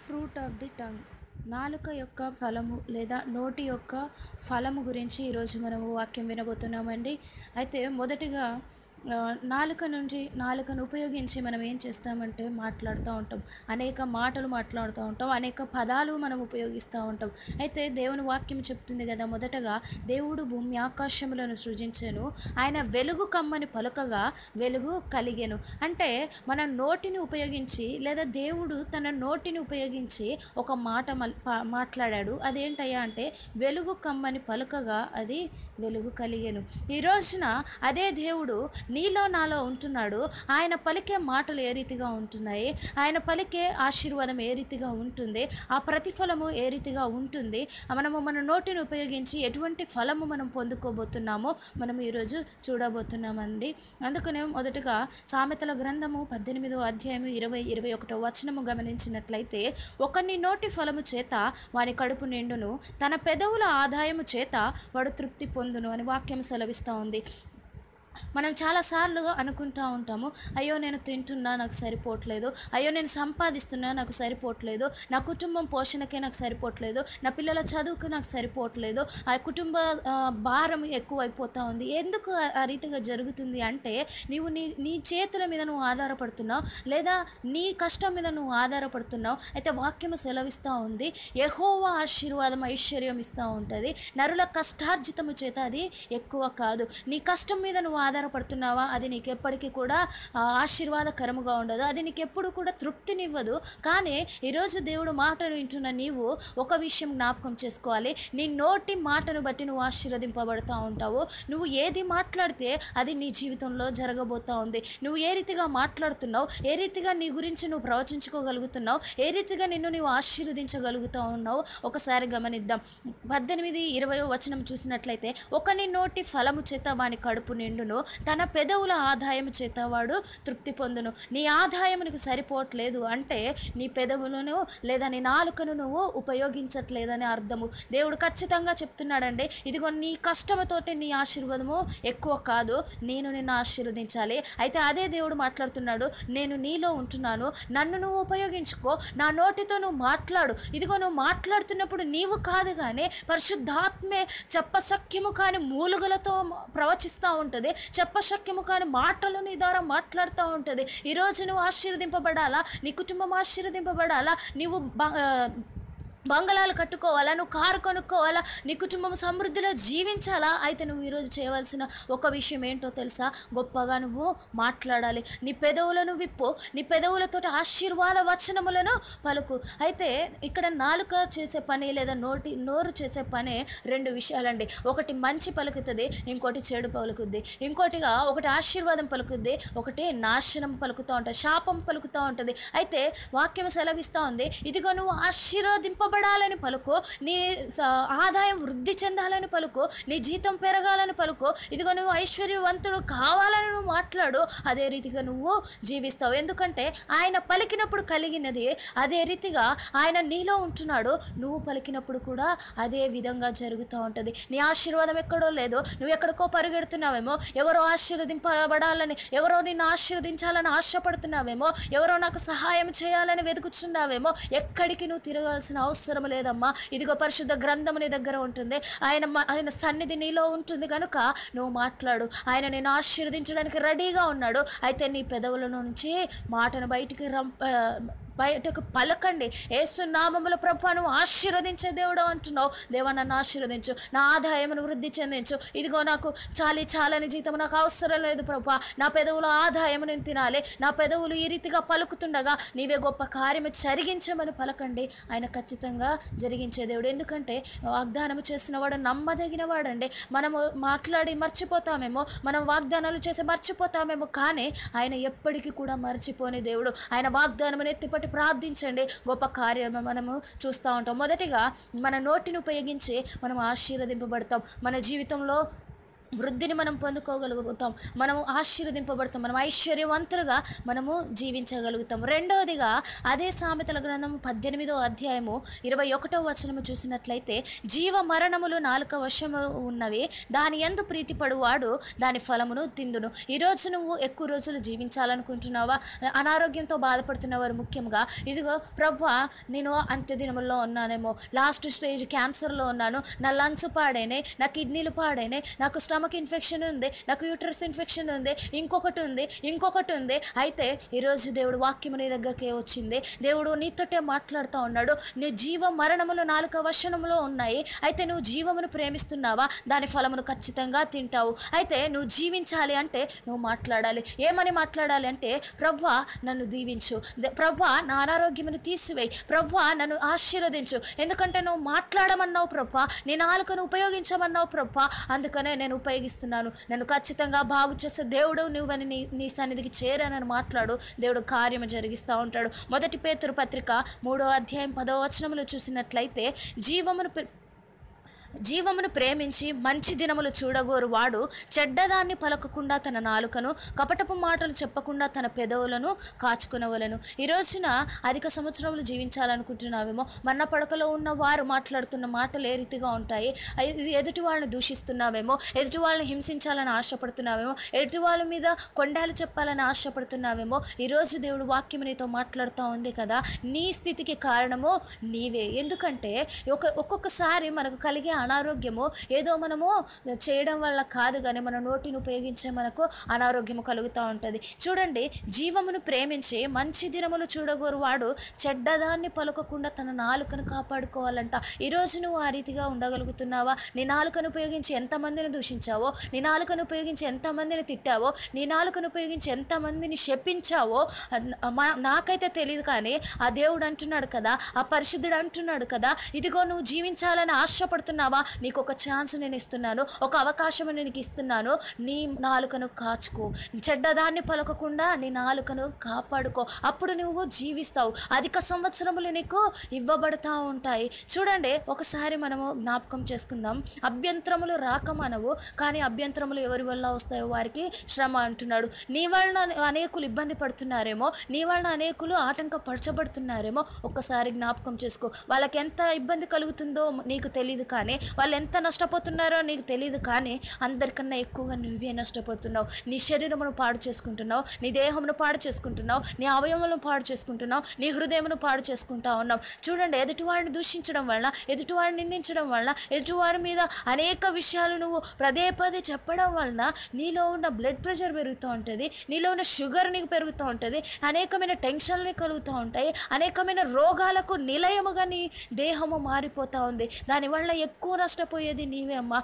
fruit of the tongue నాలుక యొక్క ఫలము లేదా నోటి యొక్క ఫలము గురించి ఈరోజు మనము వాక్యం వినబోతున్నామండి అయితే మొదటిగా ఆ, నాలుక నుంచి నాలుకను ఉపయోగించి మనం ఏం చేస్తామంటే మాట్లాడుతూ ఉంటాం అనేక మాటలు మాట్లాడుతూ ఉంటాం అనేక పదాలు మనం ఉపయోగిస్తూ ఉంటాం అయితే దేవుని వాక్యం చెప్తుంది కదా మొదటగా దేవుడు భూమి ఆకాశములను సృజించాను ఆయన వెలుగు కమ్మని పలుకగా వెలుగు కలిగెను అంటే మన నోటిని ఉపయోగించి లేదా దేవుడు తన నోటిని ఉపయోగించి ఒక మాట మల్- పా- మాట్లాడాడు అదేంటయ్యా అంటే వెలుగు కమ్మని పలుకగా అది వెలుగు కలిగెను ఈ రోజున అదే దేవుడు నీలో నాలో ఉంటున్నాడు ఆయన పలికే మాటలు ఏ రీతిగా ఉంటున్నాయి ఆయన పలికే ఆశీర్వాదం ఏ రీతిగా ఉంటుంది ఆ ప్రతిఫలము ఏ రీతిగా ఉంటుంది మనము మన నోటిని ఉపయోగించి ఎటువంటి ఫలము మనం పొందుకోబోతున్నామో మనం ఈరోజు చూడబోతున్నామండి అందుకనే మొదటగా సామెతల గ్రంథము పద్దెనిమిదో అధ్యాయం ఇరవై ఇరవై ఒకటో వచనము గమనించినట్లయితే ఒకని నోటి ఫలము చేత వాని కడుపు నిండును తన పెదవుల ఆదాయము చేత వాడు తృప్తి పొందును అని వాక్యం సెలవిస్తూ ఉంది మనం చాలాసార్లు అనుకుంటూ ఉంటాము అయ్యో నేను తింటున్నా నాకు సరిపోవట్లేదు అయ్యో నేను సంపాదిస్తున్నా నాకు సరిపోవట్లేదు నా కుటుంబం పోషణకే నాకు సరిపోవట్లేదు నా పిల్లల చదువుకు నాకు సరిపోవట్లేదు ఆ కుటుంబ ఆ, భారం ఎక్కువైపోతూ ఉంది ఎందుకు ఆ- ఆ రీతిగా జరుగుతుంది అంటే నీవు నీ నీ చేతుల మీద నువ్వు ఆధారపడుతున్నావు లేదా నీ కష్టం మీద నువ్వు ఆధారపడుతున్నావు అయితే వాక్యము సెలవిస్తూ ఉంది యెహోవా ఆశీర్వాదం ఐశ్వర్యం ఇస్తూ ఉంటుంది నరుల కష్టార్జితము చేత అది ఎక్కువ కాదు నీ కష్టం మీద నువ్వు ఆధారపడుతున్నావా అది నీకు ఎప్పటికీ కూడా ఆ, ఆశీర్వాదకరముగా ఉండదు అది నీకు ఎప్పుడు కూడా తృప్తినివ్వదు కానీ ఈరోజు దేవుడు మాటను వింటున్న నీవు ఒక విషయం జ్ఞాపకం చేసుకోవాలి నీ నోటి మాటను బట్టి నువ్వు ఆశీర్వదింపబడుతూ ఉంటావు నువ్వు ఏది మాట్లాడితే అది నీ జీవితంలో జరగబోతూ ఉంది నువ్వు ఏ రీతిగా మాట్లాడుతున్నావు ఏ రీతిగా నీ గురించి నువ్వు ప్రవచించుకోగలుగుతున్నావు ఏ రీతిగా నిన్ను నీవు ఆశీర్వదించగలుగుతూ ఉన్నావు ఒకసారి గమనిద్దాం పద్దెనిమిది ఇరవై వచనం చూసినట్లయితే ఒకని నోటి ఫలము చేత వాని కడుపు నిండును తన పెదవుల ఆదాయం చేత వాడు తృప్తి పొందును నీ ఆదాయం నీకు సరిపోవట్లేదు అంటే నీ పెదవులను లేదా నీ నాలుకను నువ్వు ఉపయోగించట్లేదని అర్థము దేవుడు ఖచ్చితంగా చెప్తున్నాడండి ఇదిగో నీ కష్టముతోటి నీ ఆశీర్వాదము ఎక్కువ కాదు నేను నిన్ను ఆశీర్వదించాలి అయితే అదే దేవుడు మాట్లాడుతున్నాడు నేను నీలో ఉంటున్నాను నన్ను నువ్వు ఉపయోగించుకో నా నోటితో నువ్వు మాట్లాడు ఇదిగో నువ్వు మాట్లాడుతున్నప్పుడు నీవు కాదు కానీ పరిశుద్ధాత్మే చెప్పశక్యము కాని మూలుగులతో ప్రవచిస్తూ ఉంటుంది చెప్పశక్యము కాని మాటలు నీ ద్వారా మాట్లాడుతూ ఉంటుంది ఈరోజు నువ్వు ఆశీర్వదింపబడాలా నీ కుటుంబం ఆశీర్వదింపబడాలా నీవు బ- ఆ, బంగళాలు కట్టుకోవాలా నువ్వు కారు కొనుక్కోవాలా నీ కుటుంబం సమృద్ధిలో జీవించాలా అయితే నువ్వు ఈరోజు చేయవలసిన ఒక విషయం ఏంటో తెలుసా గొప్పగా నువ్వు మాట్లాడాలి నీ పెదవులను విప్పు నీ పెదవులతో ఆశీర్వాద వచనములను పలుకు అయితే ఇక్కడ నాలుక చేసే పని లేదా నోటి నోరు చేసే పని రెండు విషయాలండి ఒకటి మంచి పలుకుతుంది ఇంకోటి చెడు పలుకుద్ది ఇంకోటిగా ఒకటి ఆశీర్వాదం పలుకుద్ది ఒకటి నాశనం పలుకుతూ ఉంటుంది శాపం పలుకుతూ ఉంటుంది అయితే వాక్యం సెలవిస్తూ ఉంది ఇదిగో నువ్వు ఆశీర్వదింపబడాలని పలుకు నీ స- ఆదాయం వృద్ధి చెందాలని పలుకు నీ జీతం పెరగాలని పలుకు ఇదిగో నువ్వు ఐశ్వర్యవంతుడు కావాలని నువ్వు మాట్లాడు అదే రీతిగా నువ్వు జీవిస్తావు ఎందుకంటే ఆయన పలికినప్పుడు కలిగినది అదే రీతిగా ఆయన నీలో ఉంటున్నాడు నువ్వు పలికినప్పుడు కూడా అదే విధంగా జరుగుతూ ఉంటుంది నీ ఆశీర్వాదం ఎక్కడో లేదో నువ్వు ఎక్కడికో పరిగెడుతున్నావేమో ఎవరో ఆశీర్వదింపబడాలని ఎవరో నిన్ను ఆశీర్వదించాలని ఆశపడుతున్నావేమో ఎవరో నాకు సహాయం చేయాలని వెతుకుతున్నావేమో ఎక్కడికి నువ్వు తిరగాల్సిన అవసరం లేదమ్మా ఇదిగో పరిశుద్ధ గ్రంథము నీ దగ్గర ఉంటుంది ఆయన మ- ఆయన సన్నిధి నీలో ఉంటుంది కనుక నువ్వు మాట్లాడు ఆయన నేను ఆశీర్వదించడానికి రెడీగా ఉన్నాడు అయితే నీ పెదవుల నుంచి మాటను బయటికి రంప బయటకు పలకండి ఏసు నామముల ప్రభు నువ్వు ఆశీర్వదించే దేవుడు అంటున్నావు దేవా నన్ను ఆశీర్వదించు నా ఆదాయమును వృద్ధి చెందించు ఇదిగో నాకు చాలి చాలని జీతం నాకు అవసరం లేదు ప్రభు నా పెదవుల ఆదాయము నేను తినాలి నా పెదవులు ఈ రీతిగా పలుకుతుండగా నీవే గొప్ప కార్యము జరిగించమని పలకండి ఆయన ఖచ్చితంగా జరిగించే దేవుడు ఎందుకంటే వాగ్దానం చేసిన వాడు నమ్మదగిన వాడండి మనము మాట్లాడి మర్చిపోతామేమో మనం వాగ్దానాలు చేసి మర్చిపోతామేమో కానీ ఆయన ఎప్పటికీ కూడా మర్చిపోని దేవుడు ఆయన వాగ్దానమును ఎత్తిపట్టి ప్రార్థించండి గొప్ప కార్యము మనము చూస్తూ ఉంటాం మొదటిగా మన నోటిని ఉపయోగించి మనం ఆశీర్వదింపబడతాం మన జీవితంలో వృద్ధిని మనం పొందుకోగలుగుతాం మనము ఆశీర్వదింపబడతాం మనం ఐశ్వర్యవంతులుగా మనము జీవించగలుగుతాం రెండవదిగా అదే సామెతల గ్రంథం పద్దెనిమిదో అధ్యాయము ఇరవై ఒకటో వచనము చూసినట్లయితే జీవ మరణములు నాలుక వశము ఉన్నవి దాని ఎందు ప్రీతిపడువాడు దాని ఫలమును తిందును ఈరోజు నువ్వు ఎక్కువ రోజులు జీవించాలనుకుంటున్నావా అనారోగ్యంతో బాధపడుతున్న వారు ముఖ్యంగా ఇదిగో ప్రభా నేను అంత్య దినముల్లో ఉన్నానేమో లాస్ట్ స్టేజ్ క్యాన్సర్లో ఉన్నాను నా లంగ్స్ పాడైనాయి నా కిడ్నీలు పాడైనాయి నాకు స్టమక్ ఇన్ఫెక్షన్ ఉంది నాకు యూటరస్ ఇన్ఫెక్షన్ ఉంది ఇంకొకటి ఉంది ఇంకొకటి ఉంది అయితే ఈరోజు దేవుడు వాక్యం నీ దగ్గరికి వచ్చింది దేవుడు నీతోటే మాట్లాడుతూ ఉన్నాడు నీ జీవ మరణములు నాలుక వశనములో ఉన్నాయి అయితే నువ్వు జీవమును ప్రేమిస్తున్నావా దాని ఫలమును ఖచ్చితంగా తింటావు అయితే నువ్వు జీవించాలి అంటే నువ్వు మాట్లాడాలి ఏమని మాట్లాడాలి అంటే ప్రభా నన్ను దీవించు ద- ప్రభా నా అనారోగ్యమును తీసివేయి ప్రభా నన్ను ఆశీర్వదించు ఎందుకంటే నువ్వు మాట్లాడమన్నావు ప్రభా నీ నాలుకను ఉపయోగించమన్నావు ప్రభా అందుకనే నేను ఉపయోగిస్తున్నాను నన్ను ఖచ్చితంగా బాగు చేసే దేవుడు నువ్వని నీ నీ సన్నిధికి చేరానని మాట్లాడు దేవుడు కార్యము జరిగిస్తూ ఉంటాడు మొదటి పేతురు పత్రిక మూడో అధ్యాయం పదో వచనములు చూసినట్లయితే జీవమును ప్ర- జీవమును ప్రేమించి మంచి దినములు చూడగోరు వాడు చెడ్డదాన్ని పలకకుండా తన నాలుకను కపటపు మాటలు చెప్పకుండా తన పెదవులను కాచుకునవలను ఈ రోజున అధిక సంవత్సరములు జీవించాలనుకుంటున్నావేమో మన్న పడకలో ఉన్న వారు మాట్లాడుతున్న మాటలు ఏ రీతిగా ఉంటాయి అయి- ఇది ఎదుటి వాళ్ళని దూషిస్తున్నావేమో ఎదుటి వాళ్ళని హింసించాలని ఆశపడుతున్నావేమో ఎదుటి వాళ్ళ మీద కొండాలు చెప్పాలని ఆశపడుతున్నావేమో ఈరోజు దేవుడు వాక్యం నీతో మాట్లాడుతూ ఉంది కదా నీ స్థితికి కారణము నీవే ఎందుకంటే ఒక ఒక్కొక్కసారి మనకు కలిగే అనారోగ్యము ఏదో మనము చేయడం వల్ల కాదు కానీ మన నోటిని ఉపయోగించే మనకు అనారోగ్యము కలుగుతూ ఉంటుంది చూడండి జీవమును ప్రేమించి మంచి దినములు చూడగోరు వాడు చెడ్డదాన్ని పలకకుండా తన నాలుకను కాపాడుకోవాలంట ఈరోజు నువ్వు ఆ రీతిగా ఉండగలుగుతున్నావా నీ నాలుకను ఉపయోగించి ఎంతమందిని దూషించావో నీ నాలుకను ఉపయోగించి ఎంతమందిని తిట్టావో నీ నాలుకను ఉపయోగించి ఎంతమందిని శపించావో అన్- మా- నాకైతే తెలియదు కానీ ఆ దేవుడు అంటున్నాడు కదా ఆ పరిశుద్ధుడు అంటున్నాడు కదా ఇదిగో నువ్వు జీవించాలని ఆశపడుతున్నావా నీకు ఒక ఛాన్స్ నేను ఇస్తున్నాను ఒక అవకాశం నేను నీకు ఇస్తున్నాను నీ నాలుకను కాచుకో చెడ్డదాన్ని పలకకుండా నీ నాలుకను కాపాడుకో అప్పుడు నువ్వు జీవిస్తావు అధిక సంవత్సరములు నీకు ఇవ్వబడతా ఉంటాయి చూడండి ఒకసారి మనము జ్ఞాపకం చేసుకుందాం అభ్యంతరములు రాక మనవు కానీ అభ్యంతరములు ఎవరి వల్ల వస్తాయో వారికి శ్రమ అంటున్నాడు నీ వలన అనేకులు ఇబ్బంది పడుతున్నారేమో నీ వలన అనేకులు ఆటంకపరచబడుతున్నారేమో ఒక్కసారి జ్ఞాపకం చేసుకో వాళ్ళకి ఎంత ఇబ్బంది కలుగుతుందో నీకు తెలియదు కానీ వాళ్ళు ఎంత నష్టపోతున్నారో నీకు తెలియదు కానీ అందరికన్నా ఎక్కువగా నువ్వే నష్టపోతున్నావు నీ శరీరమును పాడు చేసుకుంటున్నావు నీ దేహమును పాడు చేసుకుంటున్నావు నీ అవయవములను పాడు చేసుకుంటున్నావు నీ హృదయమును పాడు చేసుకుంటా ఉన్నావు చూడండి ఎదుటివాడిని దూషించడం వలన ఎదుటివాడిని నిందించడం వలన ఎదుటివారి మీద అనేక విషయాలు నువ్వు పదే పదే చెప్పడం వలన నీలో ఉన్న బ్లడ్ ప్రెషర్ పెరుగుతూ ఉంటుంది నీలో ఉన్న షుగర్ నీకు పెరుగుతూ ఉంటుంది అనేకమైన టెన్షన్లు కలుగుతూ ఉంటాయి అనేకమైన రోగాలకు నిలయముగా నీ దేహము మారిపోతూ ఉంది దానివల్ల ఎక్కువ నష్టపోయేది నీవే అమ్మా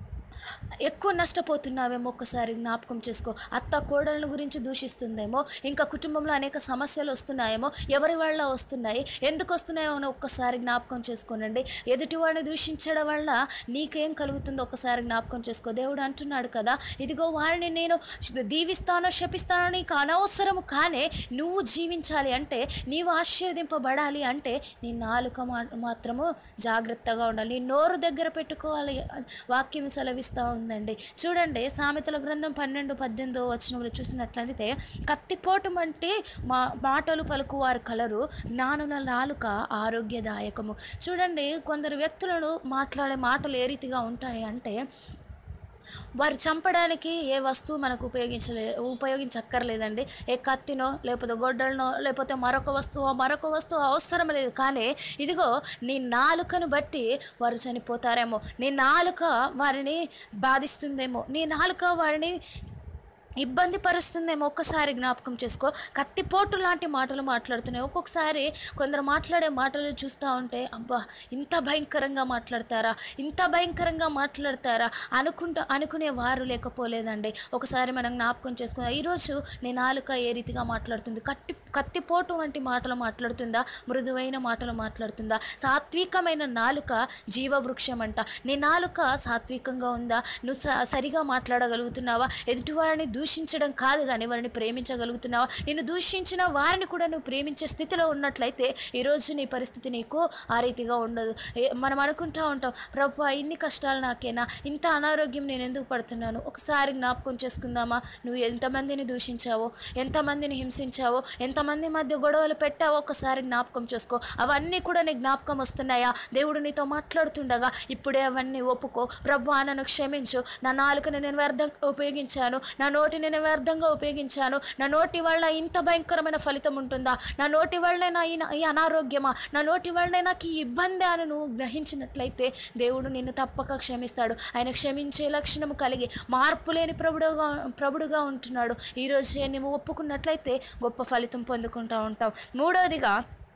ఎక్కువ నష్టపోతున్నావేమో ఒక్కసారి జ్ఞాపకం చేసుకో అత్త కోడళ్ళ గురించి దూషిస్తుందేమో ఇంకా కుటుంబంలో అనేక సమస్యలు వస్తున్నాయేమో ఎవరి వల్ల వస్తున్నాయి ఎందుకు వస్తున్నాయో అని ఒక్కసారి జ్ఞాపకం చేసుకోనండి ఎదుటి వాడిని దూషించడం వల్ల నీకేం కలుగుతుందో ఒక్కసారి జ్ఞాపకం చేసుకో దేవుడు అంటున్నాడు కదా ఇదిగో వారిని నేను దీవిస్తానో శపిస్తానో నీకు అనవసరము కానీ నువ్వు జీవించాలి అంటే నీవు ఆశీర్వదింపబడాలి అంటే నీ నాలుక మా మాత్రము జాగ్రత్తగా ఉండాలి నీ నోరు దగ్గర పెట్టుకోవాలి వాక్యం సెలవిస్తూ ఉందండి చూడండి సామెతల గ్రంథం పన్నెండు పద్దెనిమిదో వచనంలో చూసినట్లయితే కత్తిపోటు వంటి మా మాటలు పలుకువారు కలరు జ్ఞానుల నాలుక ఆరోగ్యదాయకము చూడండి కొందరు వ్యక్తులను మాట్లాడే మాటలు ఏ రీతిగా ఉంటాయి అంటే వారు చంపడానికి ఏ వస్తువు మనకు ఉపయోగించలే ఉపయోగించక్కర్లేదండి ఏ కత్తినో లేకపోతే గొడ్డలనో లేకపోతే మరొక వస్తువు మరొక వస్తువు అవసరం లేదు కానీ ఇదిగో నీ నాలుకను బట్టి వారు చనిపోతారేమో నీ నాలుక వారిని బాధిస్తుందేమో నీ నాలుక వారిని ఇబ్బంది పరుస్తుందేమో ఒక్కసారి జ్ఞాపకం చేసుకో కత్తిపోటు లాంటి మాటలు మాట్లాడుతున్నాయి ఒక్కొక్కసారి కొందరు మాట్లాడే మాటలు చూస్తూ ఉంటే అబ్బా ఇంత భయంకరంగా మాట్లాడతారా ఇంత భయంకరంగా మాట్లాడతారా అనుకుంటా అనుకునే వారు లేకపోలేదండి ఒకసారి మనం జ్ఞాపకం చేసుకుందాం ఈరోజు నీ నాలుక ఏ రీతిగా మాట్లాడుతుంది కట్టి కత్తిపోటు వంటి మాటలు మాట్లాడుతుందా మృదువైన మాటలు మాట్లాడుతుందా సాత్వికమైన నాలుక జీవవృక్షం అంట నీ నాలుక సాత్వికంగా ఉందా నువ్వు స- సరిగా మాట్లాడగలుగుతున్నావా ఎదుటివారిని దూషి దూషించడం కాదు కానీ వారిని ప్రేమించగలుగుతున్నావా నిన్ను దూషించిన వారిని కూడా నువ్వు ప్రేమించే స్థితిలో ఉన్నట్లయితే ఈరోజు నీ పరిస్థితి నీకు ఆ రీతిగా ఉండదు ఏ- మనం అనుకుంటా ఉంటాం ప్రభు ఇన్ని కష్టాలు నాకేనా ఇంత అనారోగ్యం నేను ఎందుకు పడుతున్నాను ఒకసారి జ్ఞాపకం చేసుకుందామా నువ్వు ఎంతమందిని దూషించావో ఎంతమందిని హింసించావో ఎంతమంది మధ్య గొడవలు పెట్టావో ఒకసారి జ్ఞాపకం చేసుకో అవన్నీ కూడా నీ జ్ఞాపకం వస్తున్నాయా దేవుడు నీతో మాట్లాడుతుండగా ఇప్పుడే అవన్నీ ఒప్పుకో ప్రభు నన్ను క్షమించు నా నాలుకని నేను వ్యర్థంగా ఉపయోగించాను నా నోటిని నేను వ్యర్థంగా ఉపయోగించాను నా నోటి వల్ల ఇంత భయంకరమైన ఫలితం ఉంటుందా నా నోటి వల్లే నా ఈ ఈ అనారోగ్యమా నా నోటి వల్లే నాకు ఈ ఇబ్బంది అని నువ్వు గ్రహించినట్లయితే దేవుడు నిన్ను తప్పక క్షమిస్తాడు ఆయన క్షమించే లక్షణము కలిగి మార్పు లేని ప్రభుడుగా ప్రభుడుగా ఉంటున్నాడు ఈరోజు నువ్వు ఒప్పుకున్నట్లయితే గొప్ప ఫలితం పొందుకుంటూ ఉంటావు మూడవదిగా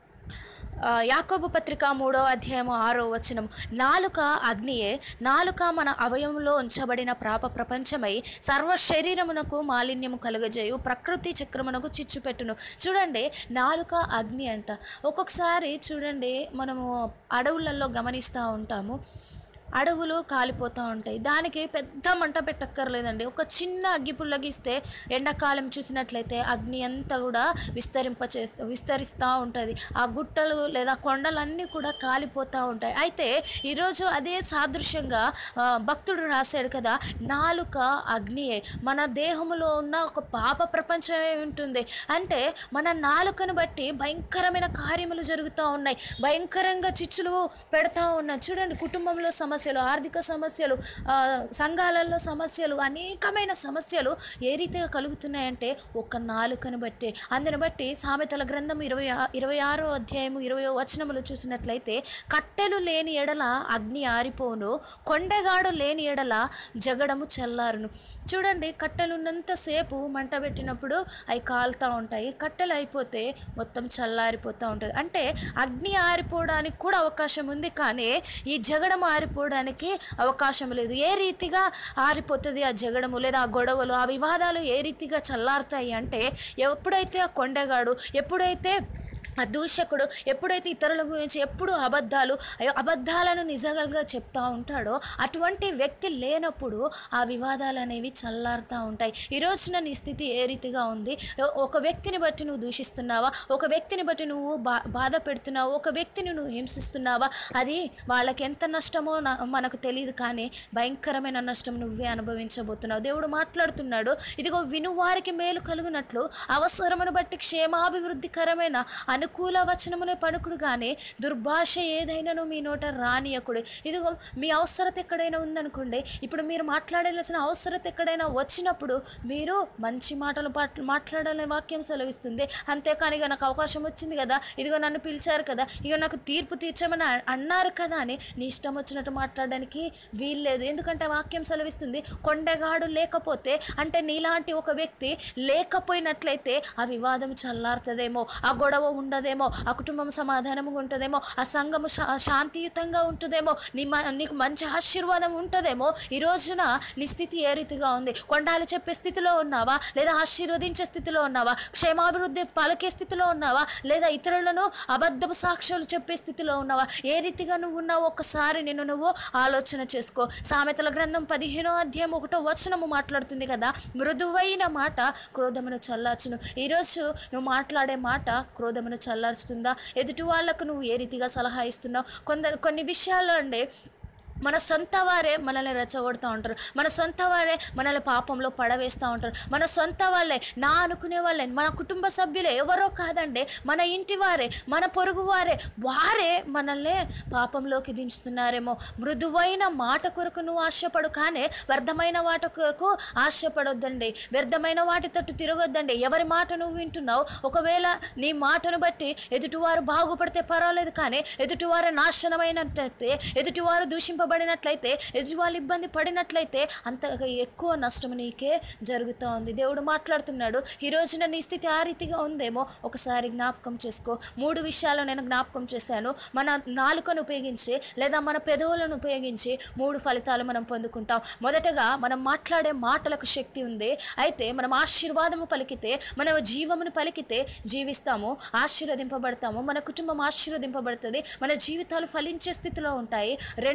ఆ, యాకోబు పత్రిక మూడో అధ్యాయము ఆరో వచనం నాలుక అగ్నియే నాలుక మన అవయవంలో ఉంచబడిన ప్రాప ప్రపంచమై సర్వ శరీరమునకు మాలిన్యము కలుగజేయు ప్రకృతి చక్రమునకు చిచ్చు పెట్టును చూడండి నాలుక అగ్ని అంట ఒక్కొక్కసారి చూడండి మనము అడవులలో గమనిస్తూ ఉంటాము అడవులు కాలిపోతూ ఉంటాయి దానికి పెద్ద మంట పెట్టక్కర్లేదండి ఒక చిన్న అగ్గి పుల్లగిస్తే ఎండాకాలం చూసినట్లయితే అగ్ని అంతా కూడా విస్తరింప చేస్తూ విస్తరిస్తూ ఉంటుంది ఆ గుట్టలు లేదా కొండలన్నీ కూడా కాలిపోతూ ఉంటాయి అయితే ఈరోజు అదే సాదృశ్యంగా ఆ, భక్తుడు రాశాడు కదా నాలుక అగ్నియే మన దేహములో ఉన్న ఒక పాప ప్రపంచమే ఉంటుంది అంటే మన నాలుకను బట్టి భయంకరమైన కార్యములు జరుగుతూ ఉన్నాయి భయంకరంగా చిచ్చులు పెడతా ఉన్నాయి చూడండి కుటుంబంలో సమస్యలు ఆర్థిక సమస్యలు ఆ, సంఘాలలో సమస్యలు అనేకమైన సమస్యలు ఏ రీతిగా కలుగుతున్నాయంటే ఒక నాలుకను బట్టి అందుని బట్టి సామెతల గ్రంథం ఇరవై ఆ- ఇరవై ఆరో అధ్యాయము ఇరవయో వచనములు చూసినట్లయితే కట్టెలు లేని ఎడల అగ్ని ఆరిపోను కొండగాడు లేని ఎడల జగడము చల్లారును చూడండి కట్టెలు ఉన్నంతసేపు మంట పెట్టినప్పుడు అవి కాలుతూ ఉంటాయి కట్టెలు అయిపోతే మొత్తం చల్లారిపోతూ ఉంటుంది అంటే అగ్ని ఆరిపోవడానికి కూడా అవకాశం ఉంది కానీ ఈ జగడం ఆరిపోవడానికి అవకాశం లేదు ఏ రీతిగా ఆరిపోతుంది ఆ జగడము లేదా ఆ గొడవలు ఆ వివాదాలు ఏ రీతిగా చల్లారుతాయి అంటే ఎప్పుడైతే ఆ కొండగాడు ఎప్పుడైతే ఆ దూషకుడు ఎప్పుడైతే ఇతరుల గురించి ఎప్పుడు అబద్ధాలు అయ్యో, అబద్ధాలను నిజంగా చెప్తా ఉంటాడో అటువంటి వ్యక్తి లేనప్పుడు ఆ వివాదాలు అనేవి చల్లారుతూ ఉంటాయి ఈ రోజున నీ స్థితి ఏ రీతిగా ఉంది ఒక వ్యక్తిని బట్టి నువ్వు దూషిస్తున్నావా ఒక వ్యక్తిని బట్టి నువ్వు బా బాధ పెడుతున్నావా ఒక వ్యక్తిని నువ్వు హింసిస్తున్నావా అది వాళ్ళకి ఎంత నష్టమో నా- మనకు తెలియదు కానీ భయంకరమైన నష్టం నువ్వే అనుభవించబోతున్నావు దేవుడు మాట్లాడుతున్నాడు ఇదిగో వినువారికి మేలు కలుగునట్లు అవసరమును బట్టి క్షేమాభివృద్ధికరమైన అనుకూల వచనమునే పలుకుడు కానీ దుర్భాష ఏదైనాను మీ నోట రానియకుడు ఇదిగో మీ అవసరత ఎక్కడైనా ఉందనుకోండి ఇప్పుడు మీరు మాట్లాడాల్సిన అవసరత ఎక్కడైనా వచ్చినప్పుడు మీరు మంచి మాటలు పాట- మాట్లాడాలని వాక్యం సెలవిస్తుంది అంతేకాని ఇక నాకు అవకాశం వచ్చింది కదా ఇదిగో నన్ను పిలిచారు కదా ఇక నాకు తీర్పు తీర్చమని అ- అన్నారు కదా అని నీ ఇష్టం వచ్చినట్టు మాట్లాడడానికి వీల్లేదు ఎందుకంటే వాక్యం సెలవిస్తుంది కొండగాడు లేకపోతే అంటే నీలాంటి ఒక వ్యక్తి లేకపోయినట్లయితే ఆ వివాదం చల్లారుతుందేమో ఆ గొడవ ఉండదేమో ఆ కుటుంబం సమాధానంగా ఉంటుందేమో ఆ సంఘము శా శాంతియుతంగా ఉంటుందేమో నీ మ- నీకు మంచి ఆశీర్వాదం ఉంటుందేమో ఈ రోజున నీ స్థితి ఏ రీతిగా ఉంది కొండాలు చెప్పే స్థితిలో ఉన్నావా లేదా ఆశీర్వదించే స్థితిలో ఉన్నావా క్షేమాభివృద్ధి పలికే స్థితిలో ఉన్నావా లేదా ఇతరులను అబద్ధపు సాక్ష్యాలు చెప్పే స్థితిలో ఉన్నావా ఏ రీతిగా నువ్వు ఉన్నావో ఒక్కసారి నిన్ను నువ్వు ఆలోచన చేసుకో సామెతల గ్రంథం పదిహేనో అధ్యాయం ఒకటో వచనము మాట్లాడుతుంది కదా మృదువైన మాట క్రోధమును చల్లార్చును ఈరోజు నువ్వు మాట్లాడే మాట క్రోధమును చల్లార్చుతుందా ఎదుటి వాళ్ళకు నువ్వు ఏ రీతిగా సలహా ఇస్తున్నావు కొందరు కొన్ని విషయాల్లో అండి మన సొంత వారే మనల్ని రెచ్చగొడుతూ ఉంటారు మన సొంత వారే మనల్ని పాపంలో పడవేస్తూ ఉంటారు మన సొంత వాళ్ళే నా అనుకునే వాళ్ళే మన కుటుంబ సభ్యులే ఎవరో కాదండి మన ఇంటి వారే మన పొరుగు వారే వారే మనల్ని పాపంలోకి దించుతున్నారేమో మృదువైన మాట కొరకు నువ్వు ఆశపడు కానీ వ్యర్థమైన వాటి కొరకు ఆశపడొద్దండి వ్యర్థమైన వాటి తట్టు తిరగొద్దండి ఎవరి మాట నువ్వు వింటున్నావు ఒకవేళ నీ మాటను బట్టి ఎదుటివారు బాగుపడితే పర్వాలేదు కానీ ఎదుటివారు నాశనమైనట్లయితే ఎదుటివారు దూషింపబడినట్లయితే ఎదుటివాళ్ళు ఇబ్బంది పడినట్లయితే అంత ఎక్కువ నష్టం నీకే జరుగుతూ ఉంది దేవుడు మాట్లాడుతున్నాడు ఈ రోజున నీ స్థితి ఆ రీతిగా ఉందేమో ఒకసారి జ్ఞాపకం చేసుకో మూడు విషయాలు నేను జ్ఞాపకం చేశాను మన నాలుకను ఉపయోగించి లేదా మన పెదవులను ఉపయోగించి మూడు ఫలితాలు మనం పొందుకుంటాం మొదటగా మనం మాట్లాడే మాటలకు శక్తి ఉంది అయితే మనం ఆశీర్వాదము పలికితే మన జీవమును పలికితే జీవిస్తాము ఆశీర్వదింపబడతాము మన కుటుంబం ఆశీర్వదింపబడుతుంది మన జీవితాలు ఫలించే స్థితిలో ఉంటాయి రెండవదిగా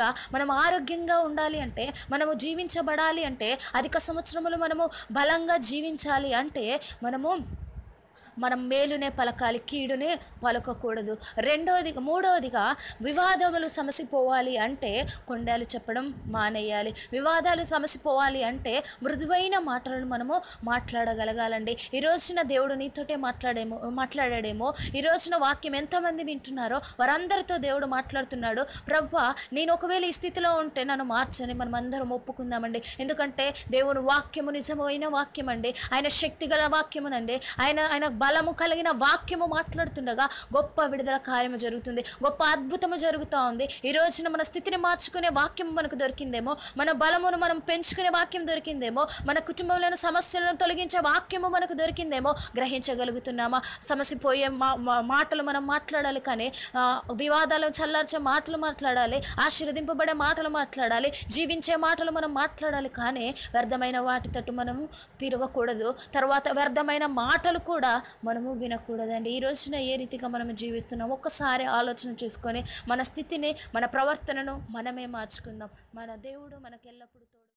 మనం ఆరోగ్యంగా ఉండాలి అంటే మనము జీవించబడాలి అంటే అధిక సంవత్సరములు మనము బలంగా జీవించాలి అంటే మనము మనం మేలునే పలకాలి కీడునే పలకకూడదు రెండవదిగా మూడవదిగా వివాదములు సమసిపోవాలి అంటే కొండాలు చెప్పడం మానేయాలి వివాదాలు సమసిపోవాలి అంటే మృదువైన మాటలను మనము మాట్లాడగలగాలండి ఈ రోజున దేవుడు నీతోటే మాట్లాడేమో మాట్లాడాడేమో ఈ రోజున వాక్యం ఎంతమంది వింటున్నారో వారందరితో దేవుడు మాట్లాడుతున్నాడు ప్రభా నేను ఒకవేళ ఈ స్థితిలో ఉంటే నన్ను మార్చని మనం అందరం ఒప్పుకుందామండి ఎందుకంటే దేవుని వాక్యము నిజమైన వాక్యం అండి ఆయన శక్తి గల వాక్యమునండి ఆయన ఆయన బలము కలిగిన వాక్యము మాట్లాడుతుండగా గొప్ప విడుదల కార్యము జరుగుతుంది గొప్ప అద్భుతము జరుగుతూ ఉంది ఈ రోజున మన స్థితిని మార్చుకునే వాక్యం మనకు దొరికిందేమో మన బలమును మనం పెంచుకునే వాక్యం దొరికిందేమో మన కుటుంబంలోని సమస్యలను తొలగించే వాక్యము మనకు దొరికిందేమో గ్రహించగలుగుతున్నామా సమసిపోయే మా మా- మాటలు మనం మాట్లాడాలి కానీ ఆ, వివాదాలను చల్లార్చే మాటలు మాట్లాడాలి ఆశీర్వదింపబడే మాటలు మాట్లాడాలి జీవించే మాటలు మనం మాట్లాడాలి కానీ వ్యర్థమైన వాటి తట్టు మనము తిరగకూడదు తర్వాత వ్యర్థమైన మాటలు కూడా మనము వినకూడదండి ఈ రోజున ఏ రీతిగా మనము జీవిస్తున్నాం ఒక్కసారి ఆలోచన చేసుకొని మన స్థితిని మన ప్రవర్తనను మనమే మార్చుకుందాం మన దేవుడు మనకెల్లప్పుడూ తోడు